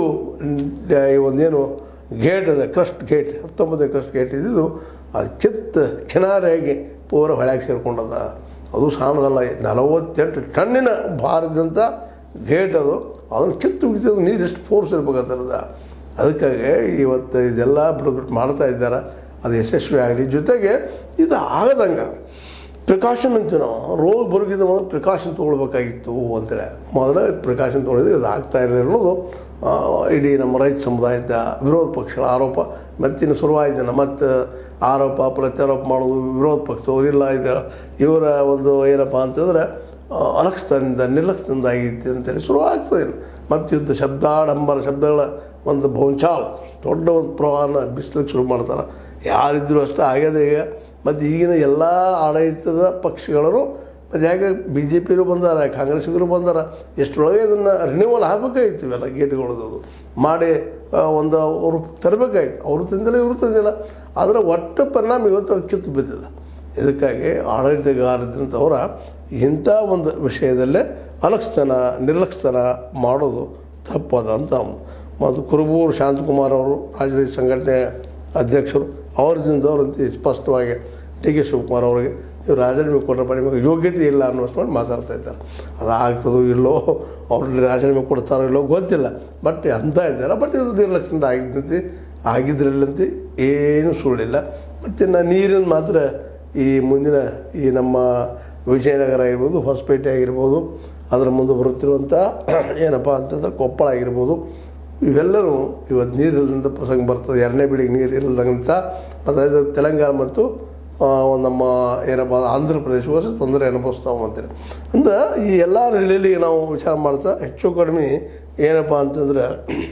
ನ್- ಈ ಒಂದೇನು ಗೇಟ್ ಅದ ಕ್ರಸ್ಟ್ ಗೇಟ್ ಹತ್ತೊಂಬತ್ತನೇ ಕ್ರಸ್ಟ್ ಗೇಟ್ ಇದ್ದಿದ್ದು ಅದು ಕಿತ್ತು ಕಿನಾರಿಯಾಗಿ ಪೂರ ಹೊಳ್ಯಾಗ ಸೇರ್ಕೊಂಡದ ಅದು ಸಣ್ಣದಲ್ಲ ನಲವತ್ತೆಂಟು ಟನ್ನಿನ ಭಾರದಂಥ ಗೇಟ್ ಅದು ಅದನ್ನು ಕಿತ್ತು ಬಿಡ್ತಿದ್ದು ನೀರು ಎಷ್ಟು ಫೋರ್ಸ್ ಇರ್ಬೇಕಾಗ್ತದ ಅದಕ್ಕಾಗಿ ಇವತ್ತು ಇದೆಲ್ಲ ಬಿಡು ಬಿಟ್ಟು ಮಾಡ್ತಾ ಇದ್ದಾರೆ ಅದು ಯಶಸ್ವಿ ಆಗಲಿ ಜೊತೆಗೆ ಇದು ಆಗದಂಗೆ ಪ್ರಿಕಾಷನ್ ಅಂತೀವಿ ನಾವು ರೋಗ ಬರೋಗಿಂತ ಮೊದಲು ಪ್ರಿಕಾಷನ್ ತೊಗೊಳ್ಬೇಕಾಗಿತ್ತು ಅಂತೇಳಿ ಮೊದಲೇ ಪ್ರಿಕಾಷನ್ ತೊಗೊಂಡಿದ್ರೆ ಇದು ಆಗ್ತಾ ಇರಲಿಲ್ಲ ಅನ್ನೋದು ಆ, ಇಡೀ ನಮ್ಮ ರೈತ ಸಮುದಾಯದ ವಿರೋಧ ಪಕ್ಷಗಳ ಆರೋಪ ಮತ್ತಿನ್ನು ಶುರುವಾಯ್ತನ ಮತ್ತು ಆರೋಪ ಪ್ರತ್ಯಾರೋಪ ಮಾಡೋದು ವಿರೋಧ ಪಕ್ಷದವ್ರು ಇಲ್ಲ ಇದು ಇವರ ಒಂದು ಏನಪ್ಪ ಅಂತಂದ್ರೆ ಆ, ಅಲಕ್ಷ್ಯದಿಂದ ನಿರ್ಲಕ್ಷ್ಯದಿಂದ ಆಗೈತಿ ಅಂತೇಳಿ ಶುರು ಆಗ್ತದೆ ಮತ್ತು ಯುದ್ಧ ಶಬ್ದಾಡಂಬರ ಶಬ್ದಗಳ ಒಂದು ಬಹುಚಾಲ್ ದೊಡ್ಡ ಒಂದು ಪ್ರವಾಹನ ಬಿಸ್ಲಿಕ್ಕೆ ಶುರು ಮಾಡ್ತಾರೆ ಯಾರಿದ್ದರೂ ಅಷ್ಟೇ ಆಗ್ಯದ ಈಗ ಮತ್ತು ಈಗಿನ ಎಲ್ಲ ಆಡಳಿತದ ಪಕ್ಷಗಳು ಮತ್ತು ಯಾಕೆ ಬಿ ಜೆ ಪಿಯವರು ಬಂದಾರ ಕಾಂಗ್ರೆಸ್ಸಿಗರು ಬಂದಾರ ಎಷ್ಟರೊಳಗೆ ಇದನ್ನು ರಿನ್ಯೂವಲ್ ಆಗಬೇಕಾಗಿತ್ತು ಇವೆಲ್ಲ ಗೇಟ್ಗಳದ್ದು ಮಾಡಿ ಆ, ಒಂದು ಅವರು ತರಬೇಕಾಗಿತ್ತು ಅವರು ತಂದಿಲ್ಲ ಇವರು ತಂದಿಲ್ಲ ಆದರೆ ಒಟ್ಟು ಪರಿಣಾಮ ಇವತ್ತು ಅದು ಕಿತ್ತು ಬಿದ್ದಿದೆ ಇದಕ್ಕಾಗಿ ಆಡಳಿತಗಾರದಂಥವರ ಇಂಥ ಒಂದು ವಿಷಯದಲ್ಲೇ ಅಲಕ್ಷ್ಯತನ ನಿರ್ಲಕ್ಷ್ಯತನ ಮಾಡೋದು ತಪ್ಪದ ಅಂತ ಮತ್ತು ಕುರುಬೂರು ಶಾಂತಕುಮಾರ್ ಅವರು ರಾಜರೈತ ಸಂಘಟನೆ ಅಧ್ಯಕ್ಷರು ಅವರದಿಂದವರಂತೆ ಸ್ಪಷ್ಟವಾಗಿ ಡಿ ಕೆ ಶಿವಕುಮಾರ್ ಅವರಿಗೆ ನೀವು ರಾಜೀನಾಮೆ ಕೊಟ್ಟರೆ ನಿಮಗೆ ಯೋಗ್ಯತೆ ಇಲ್ಲ ಅನ್ನೋಷ್ಟು ಮಾಡಿ ಮಾತಾಡ್ತಾ ಇದ್ದಾರೆ ಅದು ಆಗ್ತದೋ ಇಲ್ಲೋ ಅವ್ರು ರಾಜೀನಾಮೆ ಕೊಡ್ತಾರೋ ಇಲ್ಲೋ ಗೊತ್ತಿಲ್ಲ ಬಟ್ ಅಂತ ಇದ್ದಾರೆ ಬಟ್ ಇದು ನಿರ್ಲಕ್ಷ್ಯದಿಂದ ಆಗಿದ್ದಂತೆ ಆಗಿದ್ರಲ್ಲಂತೆ ಏನೂ ಸುಳ್ಳಿಲ್ಲ ಮತ್ತು ನಾ ನೀರಿನ ಮಾತ್ರ ಈ ಮುಂದಿನ ಈ ನಮ್ಮ ವಿಜಯನಗರ ಆಗಿರ್ಬೋದು ಹೊಸಪೇಟೆ ಆಗಿರ್ಬೋದು ಅದರ ಮುಂದೆ ಬರುತ್ತಿರುವಂಥ ಏನಪ್ಪ ಅಂತಂದ್ರೆ ಕೊಪ್ಪಳ ಆಗಿರ್ಬೋದು ಇವೆಲ್ಲರೂ ಇವತ್ತು ನೀರು ಇಲ್ಲದಂಥ ಪ್ರಸಂಗ ಬರ್ತದೆ ಎರಡನೇ ಬೆಳಿಗ್ಗೆ ನೀರು ಇಲ್ಲದಂಥ ಅದಾയത് ತೆಲಂಗಾಣ ಮತ್ತು ಆ, ನಮ್ಮ ಏನಪ್ಪ ಆಂಧ್ರ ಪ್ರದೇಶಕ್ಕೂ ಸಹ ತೊಂದರೆ ಅನುಭವಿಸ್ತಾವೆ ಅಂತೇಳಿ ಅಂದ್ರೆ ಈ ಎಲ್ಲ ನೆಲೆಯಲ್ಲಿ ನಾವು ವಿಚಾರ ಮಾಡ್ತಾ ಹೆಚ್ಚು ಕಡಿಮೆ ಏನಪ್ಪ ಅಂತಂದ್ರೆ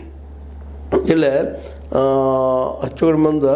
ಇಲ್ಲೇ ಆ, ಹೆಚ್ಚು ಕಡಿಮೆ ಒಂದು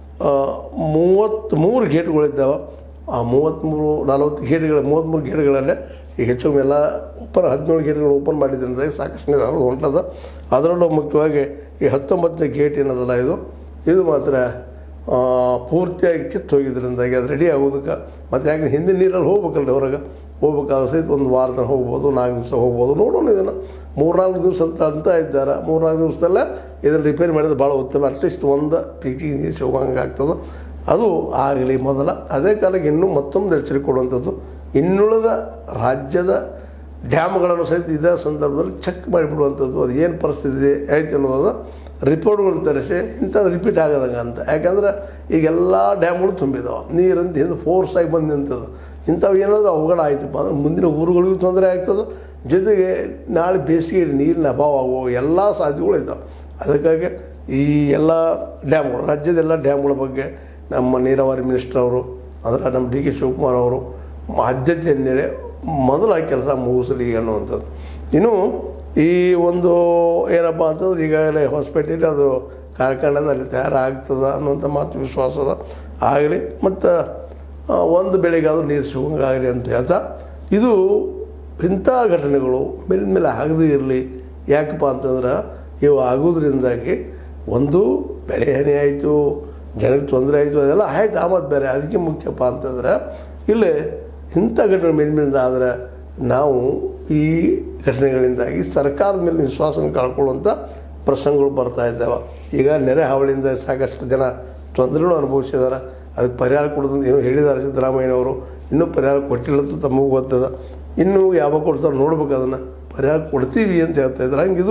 ಮೂವತ್ತ್ಮೂರು ಗೇಟ್ಗಳಿದ್ದಾವೆ ಆ ಮೂವತ್ತ್ಮೂರು ನಲವತ್ತು ಗೇಟ್ಗಳ ಮೂವತ್ತ್ಮೂರು ಗೇಟ್ಗಳಲ್ಲೇ ಈಗ ಹೆಚ್ಚು ಕಮ್ಮಿ ಎಲ್ಲ ಓಪನ್ ಹದಿನೇಳು ಗೇಟ್ಗಳು ಓಪನ್ ಮಾಡಿದ್ರಿಂದ ಸಾಕಷ್ಟು ನೀರು ಹರಿದು ಹೊಂಟದ ಅದರಲ್ಲೂ ಮುಖ್ಯವಾಗಿ ಈ ಹತ್ತೊಂಬತ್ತನೇ ಗೇಟ್ ಏನದಲ್ಲ ಇದು ಇದು ಮಾತ್ರ ಆ, ಪೂರ್ತಿಯಾಗಿ ಕಿತ್ತು ಹೋಗಿದ್ರಿಂದಾಗಿ ಅದು ರೆಡಿ ಆಗೋದಕ್ಕೆ ಮತ್ತು ಯಾಕೆ ಹಿಂದಿನ ನೀರಲ್ಲಿ ಹೋಗ್ಬೇಕಲ್ರಿ ಹೊರಗೆ ಹೋಗ್ಬೇಕಾದ್ರೆ ಸಹಿತ ಒಂದು ವಾರದ ಹೋಗ್ಬೋದು ನಾಲ್ಕು ದಿವಸ ಹೋಗ್ಬೋದು ನೋಡೋಣ ಇದನ್ನು ಮೂರ್ನಾಲ್ಕು ದಿವಸ ಅಂತ ಅಂತ ಇದ್ದಾರೆ ಮೂರ್ನಾಲ್ಕು ದಿವಸದಲ್ಲೇ ಇದನ್ನು ರಿಪೇರಿ ಮಾಡಿದ್ರೆ ಭಾಳ ಉತ್ತಮ ಅಟ್ಲೀಸ್ಟ್ ಒಂದು ಪೀಕಿಗೆ ನೀರು ಹೋಗಂಗೆ ಆಗ್ತದೆ ಅದು ಆಗಲಿ ಮೊದಲ ಅದೇ ಕಾಲಕ್ಕೆ ಇನ್ನೂ ಮತ್ತೊಂದು ಎಚ್ಚರಿಕೆ ಕೊಡುವಂಥದ್ದು ಇನ್ನುಳಿದ ರಾಜ್ಯದ ಡ್ಯಾಮ್ಗಳನ್ನು ಸಹಿತ ಇದೇ ಸಂದರ್ಭದಲ್ಲಿ ಚೆಕ್ ಮಾಡಿಬಿಡುವಂಥದ್ದು ಅದು ಏನು ಪರಿಸ್ಥಿತಿ ಐತೆ ಅನ್ನೋದು ರಿಪೋರ್ಟ್ಗಳು ತರಿಸಿ ಇಂಥದ್ದು ರಿಪೀಟ್ ಆಗದಂಗೆ ಅಂತ ಯಾಕಂದ್ರೆ ಈಗೆಲ್ಲ ಡ್ಯಾಮ್ಗಳು ತುಂಬಿದಾವೆ ನೀರಂತ ಹಿಂದೆ ಫೋರ್ಸ್ ಆಗಿ ಬಂದು ನಿಂತದ್ದು ಇಂಥವು ಏನಾದರೂ ಅವಘಡ ಆಯ್ತಪ್ಪ ಅಂದ್ರೆ ಮುಂದಿನ ಊರುಗಳಿಗೂ ತೊಂದರೆ ಆಗ್ತದೆ ಜೊತೆಗೆ ನಾಳೆ ಬೇಸಿಗೆಯಲ್ಲಿ ನೀರಿನ ಅಭಾವ ಆಗುವ ಎಲ್ಲ ಸಾಧ್ಯತೆಗಳು ಇದ್ದಾವೆ ಅದಕ್ಕಾಗಿ ಈ ಎಲ್ಲ ಡ್ಯಾಮ್ಗಳು ರಾಜ್ಯದ ಎಲ್ಲ ಡ್ಯಾಮ್ಗಳ ಬಗ್ಗೆ ನಮ್ಮ ನೀರಾವರಿ ಮಿನಿಸ್ಟರ್ ಅವರು ಅಂದ್ರೆ ನಮ್ಮ ಡಿ ಕೆ ಶಿವಕುಮಾರ್ ಅವರು ಆದ್ಯತೆ ನೀಡಿ ಮೊದಲ ಕೆಲಸ ಮುಗಿಸಲಿ ಅನ್ನುವಂಥದ್ದು ಇನ್ನು ಈ ಒಂದು ಏನಪ್ಪ ಅಂತಂದ್ರೆ ಈಗಾಗಲೇ ಹೊಸಪೇಟೆಯಲ್ಲಿ ಅದು ಕಾರ್ಖಾನೆದ ಅಲ್ಲಿ ತಯಾರಾಗ್ತದೆ ಅನ್ನುವಂಥ ಮಾತು ವಿಶ್ವಾಸದ ಆಗಲಿ ಮತ್ತು ಒಂದು ಬೆಳೆಗಾದರೂ ನೀರು ಸಿಗೋಂಗಾಗಲಿ ಅಂತ ಹೇಳ್ತಾ ಇದು ಇಂಥ ಘಟನೆಗಳು ಮೇಲಿನ ಮೇಲೆ ಆಗದೇ ಇರಲಿ ಯಾಕಪ್ಪ ಅಂತಂದ್ರೆ ಇವು ಆಗೋದ್ರಿಂದಾಗಿ ಒಂದು ಬೆಳೆ ಹಾನಿ ಆಯಿತು ಜನಕ್ಕೆ ತೊಂದರೆ ಆಯಿತು ಅದೆಲ್ಲ ಆಯ್ತು ಆಮದು ಬೇರೆ ಅದಕ್ಕೆ ಮುಖ್ಯಪ್ಪ ಅಂತಂದ್ರೆ ಇಲ್ಲಿ ಇಂಥ ಘಟನೆ ಮೇಲಿನಿಂದ ಆದರೆ ನಾವು ಈ ಘಟನೆಗಳಿಂದಾಗಿ ಸರ್ಕಾರದ ಮೇಲೆ ವಿಶ್ವಾಸವನ್ನು ಕಳ್ಕೊಳ್ಳುವಂಥ ಪ್ರಸಂಗಗಳು ಬರ್ತಾ ಇದ್ದಾವೆ ಈಗ ನೆರೆ ಹಾವಳಿಯಿಂದ ಸಾಕಷ್ಟು ಜನ ತೊಂದರೆನೂ ಅನುಭವಿಸಿದ್ದಾರೆ ಅದಕ್ಕೆ ಪರಿಹಾರ ಕೊಡೋದಂತ ಏನೋ ಹೇಳಿದ್ದಾರೆ ಸಿದ್ದರಾಮಯ್ಯನವರು ಇನ್ನೂ ಪರಿಹಾರ ಕೊಟ್ಟಿಲ್ಲ ಅಂತ ತಮಗೂ ಗೊತ್ತದ ಇನ್ನೂ ಯಾವಾಗ ಕೊಡ್ತಾರೆ ನೋಡ್ಬೇಕು ಅದನ್ನು ಪರಿಹಾರ ಕೊಡ್ತೀವಿ ಅಂತ ಹೇಳ್ತಾ ಇದ್ದಾರೆ ಹಂಗಿದು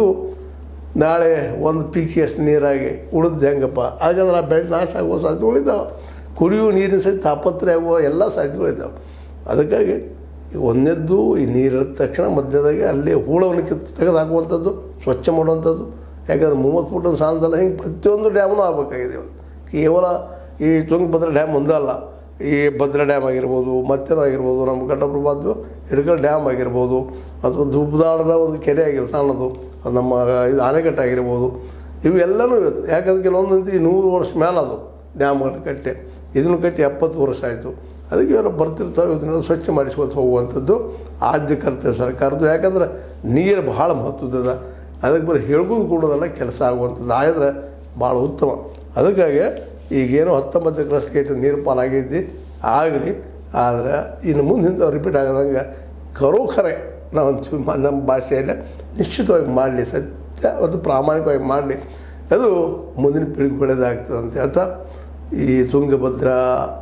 ನಾಳೆ ಒಂದು ಪೀಕಿಗೆ ಎಷ್ಟು ನೀರಾಗಿ ಉಳಿದು ಹೆಂಗಪ್ಪ ಹಾಗಂದ್ರೆ ಆ ಬೆಳೆ ನಾಶ ಆಗುವ ಸಾಧ್ಯತೆಗಳಿದ್ದಾವೆ ಕುಡಿಯುವ ನೀರಿನ ಸಹಿತ ತಾಪತ್ರೆ ಆಗುವ ಎಲ್ಲ ಸಾಧ್ಯತೆಗಳಿದ್ದಾವೆ ಅದಕ್ಕಾಗಿ ಈ ಒಂದನೇದ್ದು ಈ ನೀರು ಇಳಿದ ತಕ್ಷಣ ಮಧ್ಯದಾಗೆ ಅಲ್ಲಿ ಹೂಳವನ್ನು ಕಿತ್ತು ತೆಗೆದು ಹಾಕುವಂಥದ್ದು ಸ್ವಚ್ಛ ಮಾಡುವಂಥದ್ದು ಯಾಕಂದ್ರೆ ಮೂವತ್ತು ಫುಟ್ ಸಾಲದಲ್ಲ ಹಿಂಗೆ ಪ್ರತಿಯೊಂದು ಡ್ಯಾಮ್ನೂ ಆಗಬೇಕಾಗಿದೆ ಇವತ್ತು ಕೇವಲ ಈ ತುಂಗಭದ್ರಾ ಡ್ಯಾಮ್ ಒಂದೇ ಅಲ್ಲ ಈ ಭದ್ರಾ ಡ್ಯಾಮ್ ಆಗಿರ್ಬೋದು ಮತ್ತೇನೋ ಆಗಿರ್ಬೋದು ನಮ್ಮ ಘಟಪ್ರಭಾದ ಹಿಡ್ಕಲ್ ಡ್ಯಾಮ್ ಆಗಿರ್ಬೋದು ಅಥವಾ ಧೂಪದಾಳದ ಒಂದು ಕೆರೆ ಆಗಿರ್ಬೋದು ಸಣ್ಣದು ಅದು ನಮ್ಮ ಇದು ಆನೆಕಟ್ಟೆ ಆಗಿರ್ಬೋದು ಇವೆಲ್ಲನೂ ಇವತ್ತು ಯಾಕಂದ್ರೆ ಕೆಲವೊಂದು ಈ ನೂರು ವರ್ಷ ಮೇಲೆ ಅದು ಡ್ಯಾಮ್ಗಳನ್ನ ಕಟ್ಟಿ ಇದನ್ನು ಕಟ್ಟಿ ಎಪ್ಪತ್ತು ವರ್ಷ ಆಯಿತು ಅದಕ್ಕೆ ಇವೆಲ್ಲ ಬರ್ತಿರ್ತಾವೆ ಇದನ್ನೆಲ್ಲ ಸ್ವಚ್ಛ ಮಾಡಿಸ್ಕೊತ ಹೋಗುವಂಥದ್ದು ಆದ್ಯ ಕರ್ತವ್ಯ ಸರ್ಕಾರದ್ದು ಯಾಕಂದ್ರೆ ನೀರು ಭಾಳ ಮಹತ್ವದ ಅದಕ್ಕೆ ಬರೀ ಹೇಳ್ಬೋದು ಕೊಡೋದಲ್ಲ ಕೆಲಸ ಆಗುವಂಥದ್ದು ಆಗಿದ್ರೆ ಭಾಳ ಉತ್ತಮ ಅದಕ್ಕಾಗಿ ಈಗೇನೋ ಹತ್ತೊಂಬತ್ತು ಕ್ರಸ್ಟ್ ಗೇಟ್ ನೀರು ಪಾಲಾಗೈತಿ ಆಗಲಿ ಆದರೆ ಇನ್ನು ಮುಂದೆ ರಿಪೀಟ್ ಆಗದಂಗೆ ಕರೋಖರೆ ನಾವು ಅಂತೀವಿ ಮ- ನಮ್ಮ ಭಾಷೆಯಲ್ಲಿ ನಿಶ್ಚಿತವಾಗಿ ಮಾಡಲಿ ಸತ್ಯ ಮತ್ತು ಪ್ರಾಮಾಣಿಕವಾಗಿ ಮಾಡಲಿ ಅದು ಮುಂದಿನ ಪೀಳಿಗೆ ಒಳ್ಳೆಯದಾಗ್ತದೆ ಅಂತ ಹೇಳ್ತಾ ಈ ತುಂಗಭದ್ರಾ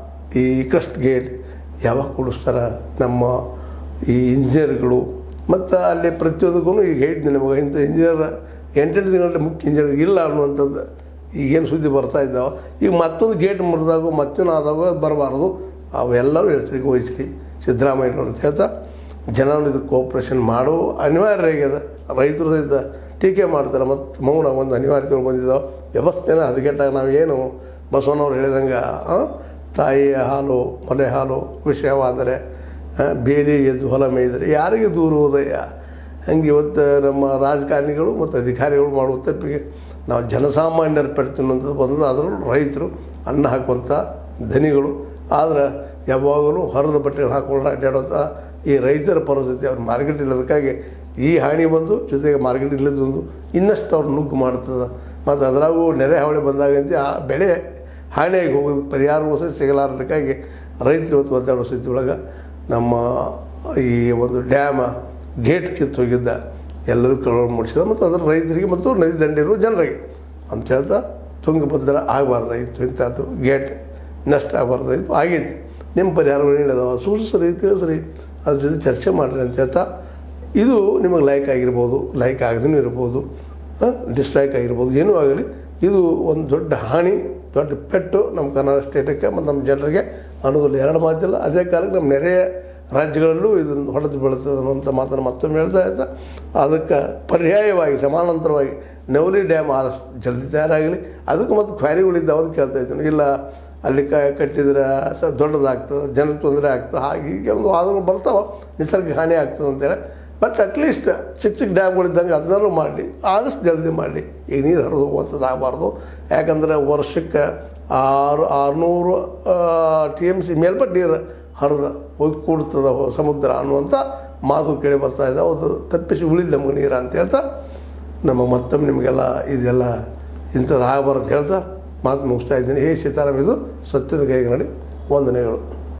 ಈ ಕ್ರಸ್ಟ್ ಗೇಟ್ ಯಾವಾಗ ಕೊಡಿಸ್ತಾರ ನಮ್ಮ ಈ ಇಂಜಿನಿಯರ್ಗಳು ಮತ್ತು ಅಲ್ಲಿ ಪ್ರತಿಯೊಂದಕ್ಕೂ ಈಗ ಹೇಳಿದ್ದೆ ನಿಮಗೆ ಇಂಥ ಇಂಜಿನಿಯರ್ ಎಂಟೆಂಟು ತಿಂಗಳ ಮುಖ್ಯ ಇಂಜಿನಿಯರ್ ಇಲ್ಲ ಅನ್ನುವಂಥದ್ದು ಈಗೇನು ಸುದ್ದಿ ಬರ್ತಾ ಇದ್ದಾವೆ ಈಗ ಮತ್ತೊಂದು ಗೇಟ್ ಮುರಿದಾಗ ಮತ್ತೊಂದು ಆದಾಗ ಬರಬಾರ್ದು ಅವೆಲ್ಲರೂ ಎಚ್ಚರಿಕೆ ವಹಿಸಲಿ ಸಿದ್ದರಾಮಯ್ಯನವರು ಅಂತ ಹೇಳ್ತಾ ಜನರು ಇದಕ್ಕೆ ಕೋಪ್ರೇಷನ್ ಮಾಡೋ ಅನಿವಾರ್ಯ ಆಗ್ಯದ ರೈತರು ಸಹಿತ ಟೀಕೆ ಮಾಡ್ತಾರೆ ಮತ್ತು ಮೌನ ಒಂದು ಅನಿವಾರ್ಯತೆಗಳು ಬಂದಿದ್ದಾವೆ ವ್ಯವಸ್ಥೆನ ಹದಗೆಟ್ಟಾಗ ನಾವೇನು ಬಸವನವ್ರು ಹೇಳಿದಂಗೆ ಆ, ತಾಯಿಯ ಹಾಲು ಮನೆ ಹಾಲು ವಿಷಯವಾದರೆ ಆ, ಬೇಲಿ ಎದ್ದು ಹೊಲ ಮೇಯ್ದರೆ ಯಾರಿಗೆ ದೂರುವುದಯ್ಯ ಹಂಗೆ ಇವತ್ತು ನಮ್ಮ ರಾಜಕಾರಣಿಗಳು ಮತ್ತು ಅಧಿಕಾರಿಗಳು ಮಾಡುವ ತಪ್ಪಿಗೆ ನಾವು ಜನಸಾಮಾನ್ಯರ ಪೆಟ್ಟು ತಿನ್ನುವಂಥದ್ದು ಬಂದದ್ದು ಅದರಲ್ಲೂ ರೈತರು ಅನ್ನ ಹಾಕುವಂಥ ಧನಿಗಳು ಆದ್ರೆ ಯಾವಾಗಲೂ ಹೊರದ ಬಟ್ಟೆಗಳು ಹಾಕೊಂಡು ಅಡ್ಡಾಡುವಂಥ ಈ ರೈತರ ಪರಿಸ್ಥಿತಿ ಅವ್ರ ಮಾರ್ಕೆಟ್ ಇಲ್ಲದಕ್ಕಾಗಿ ಈ ಹಾನಿ ಬಂದು ಜೊತೆಗೆ ಮಾರ್ಕೆಟ್ ಇಲ್ಲದೊಂದು ಇನ್ನಷ್ಟು ಅವ್ರು ನುಗ್ಗು ಮಾಡ್ತದೆ ಮತ್ತು ಅದರಾಗೂ ನೆರೆ ಹಾವಳಿ ಬಂದಾಗಂತೆ ಆ ಬೆಳೆ ಹಾನಿಯಾಗಿ ಹೋಗೋದು ಪರಿಹಾರಗಳು ಸಹ ಸಿಗಲಾರದಕ್ಕಾಗಿ ರೈತರು ಇವತ್ತು ಒದ್ದಾಡೋ ಸ್ಥಿತಿ ಒಳಗೆ ನಮ್ಮ ಈ ಒಂದು ಡ್ಯಾಮ ಗೇಟ್ ಕಿತ್ತು ಹೋಗಿದ್ದ ಎಲ್ಲರೂ ಕಳವಳ ಮೂಡಿಸಿದ ಮತ್ತು ಅದರ ರೈತರಿಗೆ ಮತ್ತು ನದಿ ದಂಡಿರುವ ಜನರಿಗೆ ಅಂತ ಹೇಳ್ತಾ ತುಂಗಭದ್ರ ಆಗಬಾರ್ದಾಗಿತ್ತು ಇಂಥದ್ದು ಗೇಟ್ ನಷ್ಟ ಆಗಬಾರ್ದಾಗಿತ್ತು ಆಗೈತಿ ನಿಮ್ಮ ಪರಿಹಾರಗಳು ಏನಿದಾವ ಸೂಚಿಸ್ರಿ ತಿಳಿಸ್ರಿ ಅದ್ರ ಜೊತೆ ಚರ್ಚೆ ಮಾಡಿರಿ ಅಂತ ಹೇಳ್ತಾ ಇದು ನಿಮಗೆ ಲೈಕ್ ಆಗಿರ್ಬೋದು ಲೈಕ್ ಆಗದೇ ಇರ್ಬೋದು ಡಿಸ್ಲೈಕ್ ಆಗಿರ್ಬೋದು ಏನೂ ಆಗಲಿ ಇದು ಒಂದು ದೊಡ್ಡ ಹಾನಿ ದೊಡ್ಡ ಪೆಟ್ಟು ನಮ್ಮ ಕನ್ನಡ ಸ್ಟೇಟಕ್ಕೆ ಮತ್ತು ನಮ್ಮ ಜನರಿಗೆ ಅನ್ನೋದಿಲ್ಲ ಎರಡು ಮಾತಿಲ್ಲ ಅದೇ ಕಾಲಕ್ಕೆ ನಮ್ಮ ನೆರೆಯ ರಾಜ್ಯಗಳಲ್ಲೂ ಇದನ್ನು ಹೊಡೆದು ಬೀಳ್ತದೆ ಅನ್ನುವಂಥ ಮಾತನ್ನು ಮತ್ತೊಮ್ಮೆ ಹೇಳ್ತಾ ಹೇಳ್ತಾ ಅದಕ್ಕೆ ಪರ್ಯಾಯವಾಗಿ ಸಮಾನಾಂತರವಾಗಿ ನವಲಿ ಡ್ಯಾಮ್ ಆದಷ್ಟು ಜಲ್ದಿ ತಯಾರಾಗಲಿ ಅದಕ್ಕೆ ಮತ್ತು ಕ್ವಾರಿಗಳಿದ್ದಾವೆ ಅಂತ ಕೇಳ್ತಾ ಇದ್ದೀನಿ ಇಲ್ಲ ಅಲ್ಲಿ ಕ ಕಟ್ಟಿದ್ರೆ ಸ ದೊಡ್ಡದಾಗ್ತದೆ ಜನಕ್ಕೆ ತೊಂದರೆ ಆಗ್ತದೆ ಹಾಗೆ ಹೀಗೆ ಒಂದು ವಾದಗಳು ಬರ್ತಾವೆ ನಿಸರ್ಗ ಹಾನಿ ಆಗ್ತದೆ ಅಂತೇಳಿ ಬಟ್ ಅಟ್ಲೀಸ್ಟ್ ಚಿಕ್ಕ ಚಿಕ್ಕ ಡ್ಯಾಮ್ಗಳಿದ್ದಂಗೆ ಅದನ್ನಾರು ಮಾಡಲಿ ಆದಷ್ಟು ಜಲ್ದಿ ಮಾಡಲಿ ಈಗ ನೀರು ಹರಿದು ಹೋಗುವಂಥದ್ದು ಆಗಬಾರ್ದು ಯಾಕಂದರೆ ವರ್ಷಕ್ಕೆ ಆರು ಆರುನೂರು ಟಿ ಎಮ್ ಸಿ ಮೇಲ್ಪಟ್ಟು ನೀರು ಹರಿದು ಹೋಗಿ ಕೂಡ್ತದ ಸಮುದ್ರ ಅನ್ನುವಂಥ ಮಾತು ಕೇಳಿ ಬರ್ತಾ ಇದೆ ಅದು ತಪ್ಪಿಸಿ ಉಳಿದ ನಮಗೆ ನೀರು ಅಂತ ಹೇಳ್ತಾ ನಮ್ಮ ಮತ್ತೊಮ್ಮೆ ನಿಮಗೆಲ್ಲ ಇದೆಲ್ಲ ಇಂಥದ್ದು ಆಗಬಾರ್ದು ಹೇಳ್ತಾ ಮಾತು ಮುಗಿಸ್ತಾ ಇದ್ದೀನಿ ಹೇ ಸೀತಾರಾಮ್ ಇದು ಸತ್ಯದ ಕೈಗೆ ನಡಿ ವಂದನೆಗಳು